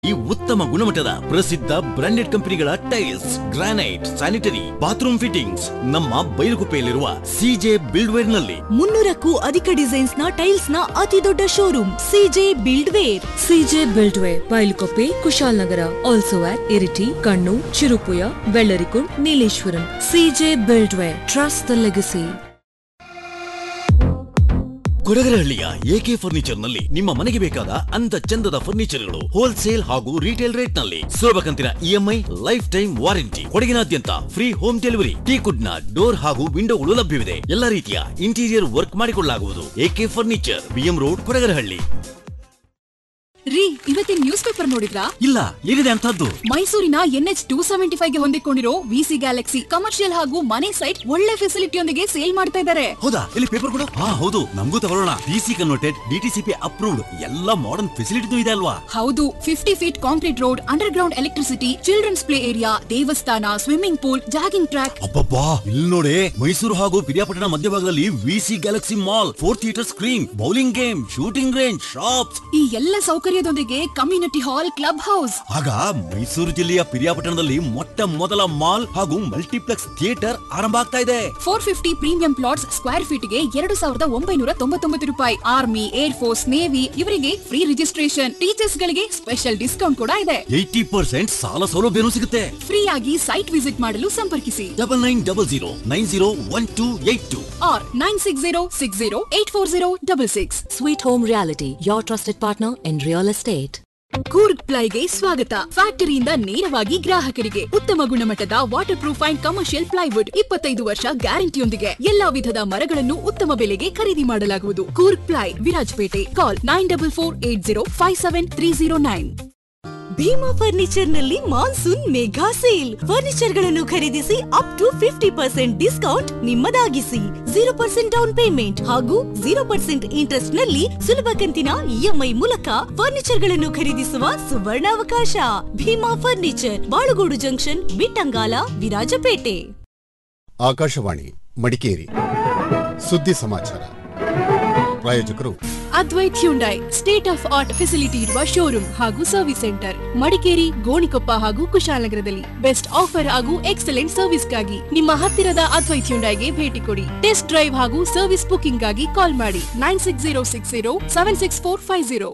ಈ ಉತ್ತಮ ಗುಣಮಟ್ಟದ ಪ್ರಸಿದ್ಧ ಬ್ರಾಂಡೆಡ್ ಕಂಪನಿಗಳ tiles granite sanitary bathroom fittings ನಮ್ಮ ಬೈಲುಗುಪ್ಪೆಯಲ್ಲಿರುವ ಸಿಜೆ ಬಿಲ್ಡ್ವೇರ್ ನಲ್ಲಿ ಮುನ್ನೂರಕ್ಕೂ ಅಧಿಕ ಡಿಸೈನ್ಸ್ ನ ಟೈಲ್ಸ್ ನ ಅತಿ ದೊಡ್ಡ showroom CJ build ware CJ buildware Bylukuppe Kushalnagar also at Iritty Kannur Cherupuzha Vellarikund Nileshwaram CJ buildware trust the legacy ಕೊಡಗರಹಳ್ಳಿಯ ಎಕೆ ಫರ್ನಿಚರ್ ನಲ್ಲಿ ನಿಮ್ಮ ಮನೆಗೆ ಬೇಕಾದ ಅಂದ ಚಂದದ ಫರ್ನಿಚರ್ಗಳು ಹೋಲ್ಸೇಲ್ ಹಾಗೂ ರಿಟೇಲ್ ರೇಟ್ ನಲ್ಲಿ ಸುಲಭ ಕಂತಿನ ಇಎಂಐ ಲೈಫ್ ಟೈಮ್ ವಾರಂಟಿ ಕೊಡಗಿನಾದ್ಯಂತ ಫ್ರೀ ಹೋಮ್ ಡೆಲಿವರಿ ಟೀಕುಡ್ ನ ಡೋರ್ ಹಾಗೂ ವಿಂಡೋಗಳು ಲಭ್ಯವಿದೆ ಎಲ್ಲ ರೀತಿಯ ಇಂಟೀರಿಯರ್ ವರ್ಕ್ ಮಾಡಿಕೊಳ್ಳಲಾಗುವುದು AK furniture BM road Kodagarahalli ರೀ ಇವತ್ತಿನ ನ್ಯೂಸ್ ಪೇಪರ್ ನೋಡಿದ್ರಾ ಇಲ್ಲ ಏನಿದೆ ಅಂತದ್ದು ಮೈಸೂರಿನ ಎನ್ಎಚ್ ಟೂ ಸೆವೆಂಟಿ ಫೈವ್ ಗೆ ಹೊಂದಿಕೊಂಡಿರೋ ವಿಸಿ ಗ್ಯಾಲಕ್ಸಿ ಕಮರ್ಷಿಯಲ್ ಹಾಗೂ ಮನೆ ಸೈಟ್ ಒಳ್ಳೆ ಫೆಸಿಲಿಟಿಯೊಂದಿಗೆ ಸೇಲ್ ಮಾಡ್ತಾ ಇದ್ದಾರೆ ಹೌದಾ ಇಲ್ಲಿ ಪೇಪರ್ ಕೊಡು ಹಾ ಹೌದು ನಮಗೂ ತಗೊಳ್ಳೋಣ ಡಿಸಿ ಕನ್ವರ್ಟೆಡ್ ಡಿಟಿಸಿಪಿ ಅಪ್ರೂವ್ಡ್ ಎಲ್ಲ ಮಾಡರ್ನ್ ಫೆಸಿಲಿಟಿ ಇದೆ ಅಲ್ವಾ ಹೌದು fifty feet concrete road underground electricity children's play area ದೇವಸ್ಥಾನ ಸ್ವಿಮ್ಮಿಂಗ್ ಪೂಲ್ ಜಾಗಿಂಗ್ ಟ್ರ್ಯಾಕ್ ಅಬ್ಬಬ್ಬಾ ಇಲ್ಲಿ ನೋಡಿ ಮೈಸೂರು ಹಾಗೂ ಪಿರಿಯಾಪಟ್ಟಣ ಮಧ್ಯಭಾಗದಲ್ಲಿ VC galaxy mall four theatre screen bowling game shooting range shops ಈ ಎಲ್ಲ ಸೌಕರ್ಯದೊಂದಿಗೆ ಕಮ್ಯುನಿಟಿ ಹಾಲ್ ಕ್ಲಬ್ ಹೌಸ್ ಆಗ ಮೈಸೂರು ಜಿಲ್ಲೆಯ ಪಿರಿಯಾಪಟ್ಟಣದಲ್ಲಿ ಮೊಟ್ಟ ಮೊದಲ ಮಾಲ್ ಹಾಗೂ ಮಲ್ಟಿಪ್ಲೆಕ್ಸ್ ಥಿಯೇಟರ್ ಆರಂಭ ಆಗ್ತಾ ಇದೆ four fifty premium plots square feet ಗೆ ಎರಡು ಸಾವಿರದ ಒಂಬೈನೂರ ತೊಂಬತ್ತೊಂಬತ್ತು ರೂಪಾಯಿ ಆರ್ಮಿ ಏರ್ ಫೋರ್ಸ್ ನೇವಿ ಇವರಿಗೆ ಫ್ರೀ ರಿಜಿಸ್ಟ್ರೇಷನ್ ಟೀಚರ್ಸ್ ಗಳಿಗೆ ಸ್ಪೆಷಲ್ ಡಿಸ್ಕೌಂಟ್ ಕೂಡ ಇದೆ ಏಯ್ಟಿ ಪರ್ಸೆಂಟ್ ಸಾಲ ಸೌಲಭ್ಯನೂ ಸಿಗುತ್ತೆ ಫ್ರೀ ಆಗಿ ಸೈಟ್ ವಿಸಿಟ್ ಮಾಡಲು ಸಂಪರ್ಕಿಸಿ double nine double zero nine zero one two eight two or 9606084066. Sweet home realty your trusted partner in real estate Coorg ಪ್ಲೈಗೆ ಸ್ವಾಗತ ಫ್ಯಾಕ್ಟರಿಯಿಂದ ನೇರವಾಗಿ ಗ್ರಾಹಕರಿಗೆ ಉತ್ತಮ ಗುಣಮಟ್ಟದ waterproof and commercial plywood ಇಪ್ಪತ್ತೈದು ವರ್ಷ ಗ್ಯಾರಂಟಿಯೊಂದಿಗೆ ಎಲ್ಲಾ ವಿಧದ ಮರಗಳನ್ನು ಉತ್ತಮ ಬೆಲೆಗೆ ಖರೀದಿ ಮಾಡಲಾಗುವುದು Coorg ply Virajpet call nine double four eight zero five seven three zero nine Bhima furniture ನಲ್ಲಿ ಮಾನ್ಸೂನ್ ಮೆಗಾ ಸೇಲ್ ಫರ್ನಿಚರ್ ಗಳನ್ನು ಖರೀದಿಸಿ up to fifty percent discount ನಿಮ್ಮದಾಗಿಸಿ ಜೀರೋ ಪರ್ಸೆಂಟ್ ಡೌನ್ ಪೇಮೆಂಟ್ ಹಾಗೂ ಜೀರೋ ಪರ್ಸೆಂಟ್ ಇಂಟ್ರೆಸ್ಟ್ ನಲ್ಲಿ ಸುಲಭ ಕಂತಿನ ಇಎಂಐ ಮೂಲಕ ಫರ್ನಿಚರ್ ಗಳನ್ನು ಖರೀದಿಸುವ ಸುವರ್ಣಾವಕಾಶ ಭೀಮಾ ಫರ್ನಿಚರ್ ಬಾಳುಗೋಡು ಜಂಕ್ಷನ್ ಬಿಟ್ಟಂಗಾಲ ವಿರಾಜಪೇಟೆ ಆಕಾಶವಾಣಿ ಮಡಿಕೇರಿ ಸುದ್ದಿ ಸಮಾಚಾರ ಪ್ರಾಯೋಜಕರು Advaith Hyundai state of art facility ಇರುವ ಶೋರೂಮ್ ಹಾಗೂ ಸರ್ವಿಸ್ ಸೆಂಟರ್ ಮಡಿಕೇರಿ ಗೋಣಿಕೊಪ್ಪ ಹಾಗೂ ಕುಶಾಲನಗರದಲ್ಲಿ ಬೆಸ್ಟ್ ಆಫರ್ ಹಾಗೂ ಎಕ್ಸಲೆಂಟ್ ಸರ್ವಿಸ್ಗಾಗಿ ನಿಮ್ಮ ಹತ್ತಿರದ ಅದ್ವೈತ್ ಹ್ಯುಂಡೈಗೆ ಭೇಟಿ ಕೊಡಿ ಟೆಸ್ಟ್ ಡ್ರೈವ್ ಹಾಗೂ ಸರ್ವಿಸ್ ಬುಕಿಂಗ್ ಗಾಗಿ ಕಾಲ್ ಮಾಡಿ nine six zero six zero seven six four five zero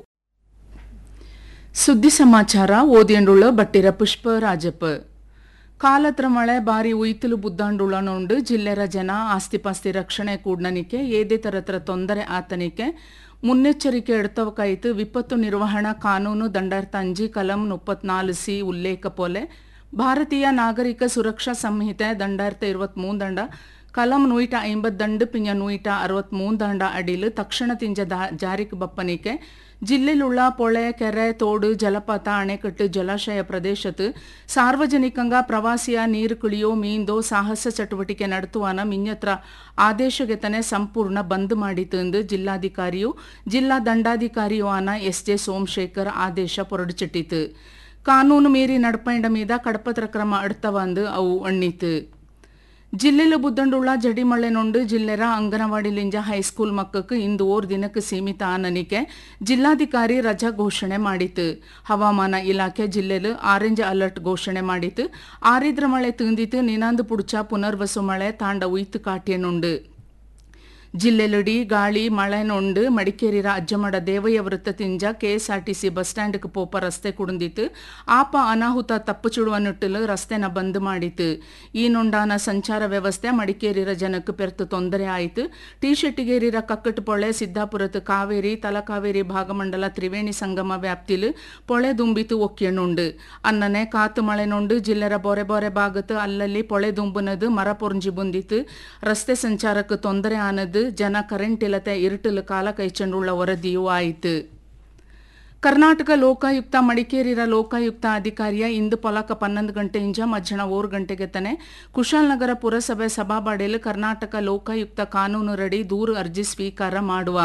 ಸುದ್ದಿ ಸಮಾಚಾರ ಓದಿಯಂಡುಳ್ಳ ಬಟ್ಟಿರ ಪುಷ್ಪ ರಾಜಪ್ಪ ಕಾಲತ್ರ ಮಳೆ ಬಾರಿ ಉಯ್ತಲು ಬುದ್ದಾಂಡುಳ್ಳನುಂಡು ಜಿಲ್ಲೆರ ಜನ ಆಸ್ತಿಪಾಸ್ತಿ ರಕ್ಷಣೆ ಕೂಡ್ನನಿಕೆ ಏದೇ ತರತ್ರ ತೊಂದರೆ ಆತನಿಕೆ ಮುನ್ನೆಚ್ಚರಿಕೆ ಎಡ್ತವಕಾಯಿತು ವಿಪತ್ತು ನಿರ್ವಹಣಾ ಕಾನೂನು ದಂಡಾರ್ಥ ಅಂಜಿ ಕಲಂ ಮುಪ್ಪತ್ನಾಲು ಸಿ ಉಲ್ಲೇಖ ಪೋಲೆ ಭಾರತೀಯ ನಾಗರಿಕ ಸುರಕ್ಷಾ ಸಂಹಿತೆ ದಂಡಾರ್ಥ ಇರುವತ್ಮೂರು ದಂಡ ಕಲಂ ನೂಯಿಟ ಐಂಬತ್ ದಂಡು ಪಿಂಜ ನೂಯಿಟ ಅರವತ್ಮೂರು ದಂಡ ಅಡಿಲು ತಕ್ಷಣ ತಿಂಜ ದಾ- ಜಾರಿಕ್ ಬಪ್ಪನಿಕೆ ಜಿಲ್ಲೆಲುಳ್ಳ ಪೊಳೆ ಕೆರೆ ತೋಡು ಜಲಪಾತ ಅಣೆಕಟ್ಟು ಜಲಾಶಯ ಪ್ರದೇಶത്ത് ಸಾರ್ವಜನಿಕಂಗ ಪ್ರವಾಸಿಯ ನೀರು ಕುಳಿಯೋ ಮೀಂದೋ ಸಾಹಸ ಚಟುವಟಿಕೆ ನಡೆಸುವನ ಮಿನ್ಯತ್ರ ಆದೇಶಗೆತನೆ ಸಂಪೂರ್ಣ ಬಂದ್ ಮಾಡಿತು ಎಂದು ಜಿಲ್ಲಾಧಿಕಾರಿಯು ಜಿಲ್ಲಾ ದಂಡಾಧಿಕಾರಿಯೂ ಆನ ಎಸ್ ಜೆ ಸೋಮಶೇಖರ್ ಆದೇಶ ಹೊರಡಿಚಿಟ್ಟಿತು ಕಾನೂನು ಮೀರಿ ನಡಪಂಡ ಮೀದ ಕಡಪತ್ರ ಕ್ರಮ ಅಡ್ತವಂದು ಅವು ಅಣ್ಣಿತು ಜಿಲ್ಲೆಲು ಬುದ್ದಂಡುಳ್ಳ ಜಡಿಮಳೆ ನೊಂಡು ಜಿಲ್ಲೆರ ಅಂಗನವಾಡಿ ಲಿಂಜ ಹೈಸ್ಕೂಲ್ ಮಕ್ಕಕ್ಕೆ ಇಂದು ಓರ್ ದಿನಕ್ಕೆ ಸೀಮಿತ ಆನನಿಕೆ ಜಿಲ್ಲಾಧಿಕಾರಿ ರಜಾ ಘೋಷಣೆ ಮಾಡಿತು ಹವಾಮಾನ ಇಲಾಖೆ ಜಿಲ್ಲೆಲು ಆರೆಂಜ್ ಅಲರ್ಟ್ ಘೋಷಣೆ ಮಾಡಿತು ಆರಿದ್ರ ಮಳೆ ತಿಂದಿತು ನಿನಾಂದು ಪುಡ್ಚ ಪುನರ್ವಸು ಮಳೆ ತಾಂಡ ಉಯ್ತು ಕಾಟ್ಯನುಂಡು ಜಿಲ್ಲೆಲುಡಿ ಗಾಳಿ ಮಳೆ ನೊಂಡು ಮಡಿಕೇರಿರ ಅಜ್ಜಮಡ ದೇವಯ್ಯ ವೃತ್ತ ತಿಂಜ ಕೆಎಸ್ಆರ್ಟಿಸಿ ಬಸ್ ಸ್ಟ್ಯಾಂಡ್ಗೆ ಪೋಪ ರಸ್ತೆ ಕುಡಿದಿತ್ತು ಆಪ ಅನಾಹುತ ತಪ್ಪುಚುಡುವ ನಿಟ್ಟಿಲು ರಸ್ತೆನ ಬಂದ್ ಮಾಡಿತು ಈ ನೊಂಡಾನ ಸಂಚಾರ ವ್ಯವಸ್ಥೆ ಮಡಿಕೇರಿರ ಜನಕ್ಕೆ ಪೆರ್ತು ತೊಂದರೆ ಆಯಿತು ಟಿ ಶೆಟ್ಟಿಗೇರಿರ ಕಕ್ಕಟ್ಟು ಪೊಳೆ ಸಿದ್ದಾಪುರത്ത് ಕಾವೇರಿ ತಲಕಾವೇರಿ ಭಾಗಮಂಡಲ ತ್ರಿವೇಣಿ ಸಂಗಮ ವ್ಯಾಪ್ತಿಲು ಪೊಳೆ ದುಂಬಿತು ಒಕ್ಕಿಯನುಂಡು ಅನ್ನನೆ ಕಾತು ಮಳೆ ನೊಂಡು ಜಿಲ್ಲೆರ ಬೊರೆ ಬೊರೆ ಭಾಗത്ത് ಅಲ್ಲಲ್ಲಿ ಪೊಳೆ ದುಂಬುನದು ಮರ ಪೊರ್ಂಜಿ ಬಂದಿತ್ತು ರಸ್ತೆ ಸಂಚಾರಕ್ಕೆ ತೊಂದರೆ ಆನದು ಜನ ಕರೆಂಟ್ ಇಲ್ಲತೆ ഇരുട്ടിಲು ಕಾಲ ಕೈಚಂಡುಳ್ಳ ವರದಿಯೂ ಆಯಿತು ಕರ್ನಾಟಕ ಲೋಕಾಯುಕ್ತ ಮಡಿಕೇರಿರ ಲೋಕಾಯುಕ್ತ ಅಧಿಕಾರಿಯ ಇಂದು ಪೊಲಕ ಪನ್ನೊಂದು ಗಂಟೆಯಿಂದ ಮಧ್ಯಾಹ್ನ ಓರು ಗಂಟೆಗೆ ತನೆ ಕುಶಾಲನಗರ ಪುರಸಭೆ ಸಭಾಬಾಡೆಲು ಕರ್ನಾಟಕ ಲೋಕಾಯುಕ್ತ ಕಾನೂನು ರಡಿ ದೂರು ಅರ್ಜಿ ಸ್ವೀಕಾರ ಮಾಡುವ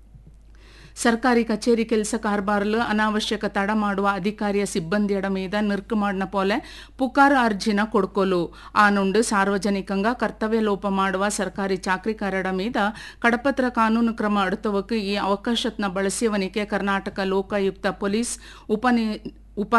ಸರ್ಕಾರಿ ಕಚೇರಿ ಕೆಲಸ ಕಾರ್ಬಾರ್ಲು ಅನಾವಶ್ಯಕ ತಡ ಮಾಡುವ ಅಧಿಕಾರಿಯ ಸಿಬ್ಬಂದಿಯಡ ಮೀದ ನಿರ್ಕ್ ಮಾಡಿನ ಪೋಲೆ ಪುಕಾರು ಅರ್ಜಿನ ಕೊಡ್ಕೊಲು ಆನುಂಡು ಸಾರ್ವಜನಿಕಂಗ ಕರ್ತವ್ಯ ಲೋಪ ಮಾಡುವ ಸರ್ಕಾರಿ ಚಾಕ್ರಿಕಾರರ ಮೀದ ಕಡಪತ್ರ ಕಾನೂನು ಕ್ರಮ ಅಡುತ್ತವಕ್ಕೆ ಈ ಅವಕಾಶತ್ನ ಬಳಸಿಯವನಿಗೆ ಕರ್ನಾಟಕ ಲೋಕಾಯುಕ್ತ ಪೊಲೀಸ್ ಉಪ